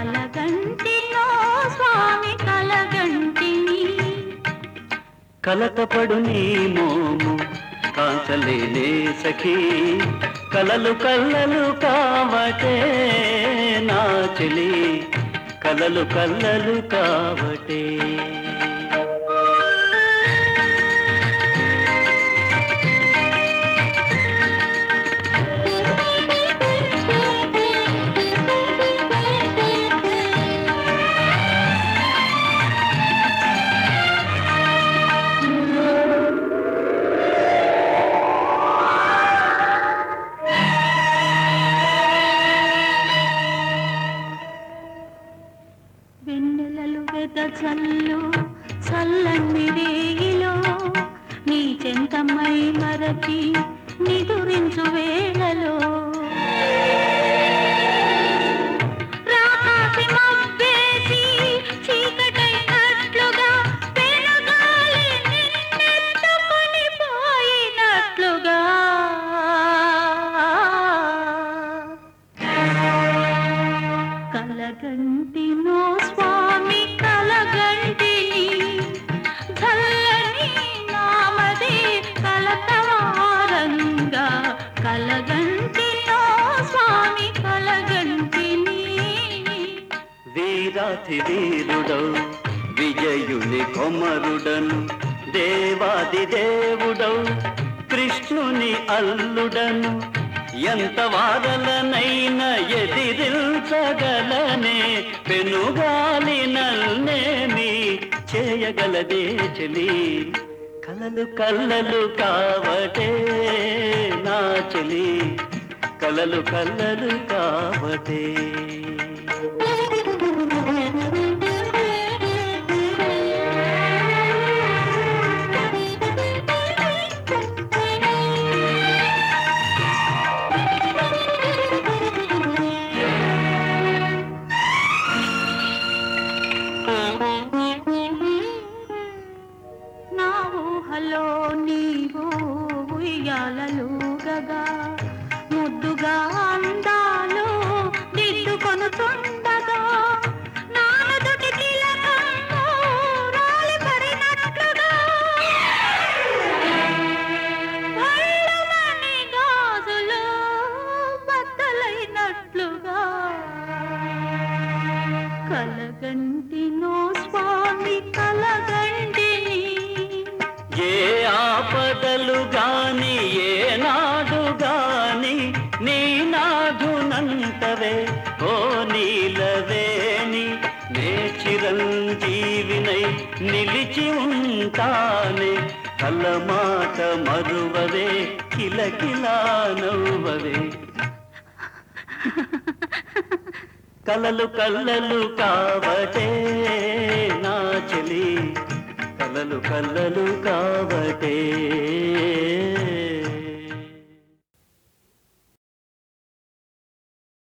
కలగంటిలో స్వామి కలగంటిని కలతపడు నీ మోము కాంచలేనే సఖీ కలలు కల్లలు కావటే నా చెలి కలలు కల్లలు కావటే వెన్నెలలు వెదజల్లు చల్లని రేగిలో నీ చెంతమై మరచి నిదురించు వేళలో రాకాసి మబ్బేసి చీకటైనట్లుగా పెనుగాలి నిన్నెత్తుకొని పోయినట్లుగా కలగంటినో స్వామి కలగంటిని చల్లని నామది కలతవారంగా కలగంటినో స్వామి కలగంటిని వీరాతి వీరుడౌ విజయుని కొమరుడను దేవాది దేవుడౌ కృష్ణుని అల్లుడను ఎంత వారలనైనా ఎదిరించగలనే పెనుగాలి నల్నేమి చేయగలదే చెలి కలలు కల్లలు కావటే నా చెలి కలలు కల్లలు కావటే నా ఊహలో నీవు ఉయ్యాలలుగగా ముద్దుగా అందాలు దిద్దుకొనుతుండగా నానుదుటి తిలకము రాలిపడినట్లుగా పళ్ళమని గాజులు బద్దలైనట్లుగా కలగంటినో స్వామి కలగంటిని ఏ ఆపదలు గాని ఏ నాడు గాని నీ నాథునంతవే ఓ నీలవేణి నే చిరంజీవినై నిలిచి ఉంటానే కలమాట మరువవే కిలకిలా నవ్వవే కలలు కల్లలు కావటే నా చెలి కలలు కల్లలు కావటే